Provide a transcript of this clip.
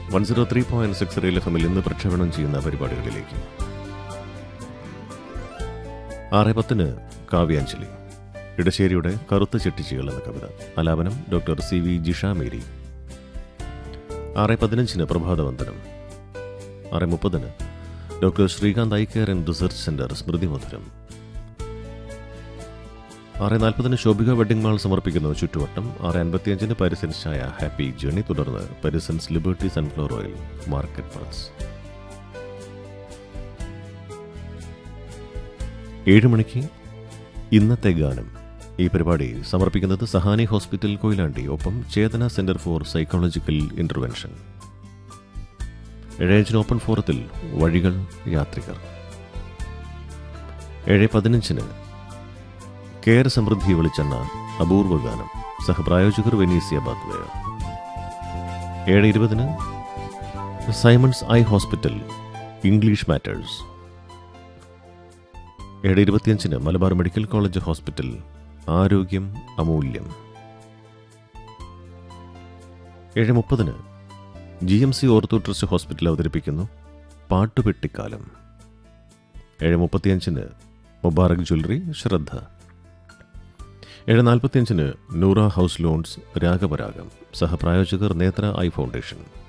one zero three point six rail F എമ്മിൽ ഇന്ന് പ്രക്ഷേപണം ചെയ്യുന്ന പരിപാടികളിലേക്ക് ആറ് പത്തിന് കാവ്യാഞ്ജലി ഇടശ്ശേരിയുടെ കറുത്ത ചെട്ടിച്ചികൾ എന്ന കവിത ആലാപനം doctor C V Jisha Mary ആറ് പതിനഞ്ചിന് പ്രഭാതവന്ദനം ആറ് മുപ്പതിന് doctor Srikanth eye care and research centre സ്മൃതി മധുരം ആറ് നാൽപ്പതിന് ശോഭിക വെഡിംഗ് മാൾ സമർപ്പിക്കുന്ന ചുറ്റുവട്ടം ആറ് അൻപത്തിയഞ്ചിന് പരിസൻസ് ചായ ഹാപ്പി ജേണി തുടർന്ന് Parisons liberty sunflower oil market pulse ഏഴ് മണിക്ക് ഇന്നത്തെ ഗാനം ഈ പരിപാടി സമർപ്പിക്കുന്നത് സഹാനി ഹോസ്പിറ്റൽ കൊയിലാണ്ടി ഒപ്പം Chetana centre for psychological intervention ഏഴഞ്ചിന് ഓപ്പൺ ഫോറത്തിൽ വഴികൾ യാത്രികർ ഏഴ് പതിനഞ്ചിന് കെയർ സമൃദ്ധി വിളിച്ചെണ്ണ അപൂർവ ഗാനം സഹപ്രായോജകർ വെനീസിയ ബാത്വയ ഏഴ് ഇരുപതിന് Simons eye hospital English matters ഏഴ് ഇരുപത്തിയഞ്ചിന് മലബാർ മെഡിക്കൽ കോളേജ് ഹോസ്പിറ്റൽ ആരോഗ്യം അമൂല്യം ഏഴ് മുപ്പതിന് G M C ortho trust hospital അവതരിപ്പിക്കുന്നു പാട്ടുപെട്ടിക്കാലം ഏഴ് മുപ്പത്തിയഞ്ചിന് മുബാറക് ജ്വല്ലറി ശ്രദ്ധ ഏഴ് നാൽപ്പത്തിയഞ്ചിന് നൂറ ഹൗസ് ലോൺസ് രാഗപരാഗം സഹപ്രായോജകർ നേത്ര ഐ ഫൗണ്ടേഷൻ